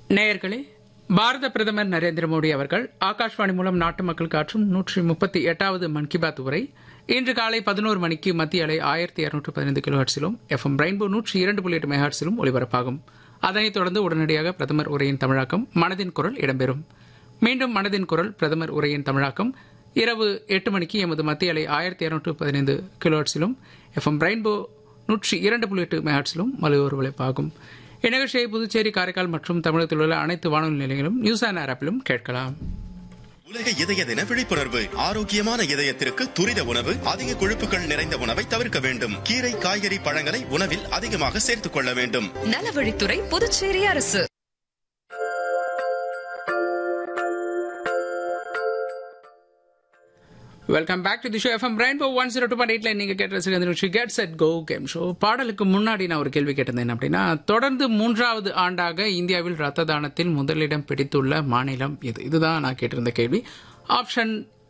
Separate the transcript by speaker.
Speaker 1: நேயர்களே பாரத பிரதமர் நரேந்திர மோடி அவர்கள் ஆகாஷ்வாணி மூலம் நாட்டு மக்களுக்கு ஆற்றும் நூற்றி முப்பத்தி எட்டாவது மன் கி பாத் உரை இன்று காலை பதினோரு மணிக்கு மத்திய அலை ஆயிரத்தி இருநூற்று பதினைந்து கிலோ ஹர்ட்ஸிலும் எஃப்எம் ரெயின்போ நூற்றி இரண்டு புள்ளி எட்டு மெகாஹர்ட்ஸிலும் ஒலிபரப்பாகும் அதனைத் தொடர்ந்து உடனடியாக பிரதமர் உரையின் தமிழாக்கம் மனதின் குரல் இடம்பெறும் மீண்டும் மனதின் குரல் பிரதமர் உரையின் தமிழாக்கம் இரவு எட்டு மணிக்கு எமது மத்திய அலை ஆயிரத்தி இருநூற்று பதினைந்து கிலோ ஹர்ட்ஸிலும் எஃப்எம் ரெயின்போ நூற்றி இரண்டு புள்ளி எட்டு மெகாஹர்ட்ஸிலும் மலு ஒலிபரப்பாகும் இந்நிகழ்ச்சியை புதுச்சேரி காரைக்கால் மற்றும் தமிழகத்தில் உள்ள அனைத்து வானொலி நிலையங்களும் நியூஸ் ஆன் ஆப்பிலும் கேட்கலாம்
Speaker 2: உலக இதய தின விழிப்புணர்வு ஆரோக்கியமான இதயத்திற்கு துரித உணவு அதிக கொழுப்புகள் நிறைந்த உணவை தவிர்க்க வேண்டும் கீரை காய்கறி பழங்களை உணவில் அதிகமாக சேர்த்துக் கொள்ள வேண்டும்
Speaker 3: நலவழித்துறை புதுச்சேரி அரசு
Speaker 1: welcome back to the show F M rainbow one zero two point எயிட்ல நீங்க கேட்ட ரசிகர் நிகழ்ச்சி get set go game show பாடலுக்கு முன்னாடி நான் ஒரு கேள்வி கேட்டிருந்தேன் அப்படின்னா தொடர்ந்து மூன்றாவது ஆண்டாக இந்தியாவில் ரத்த தானத்தில் முதலிடம் பிடித்துள்ள மாநிலம் எது இதுதான் நான் கேட்டிருந்த கேள்வி ஆப்ஷன்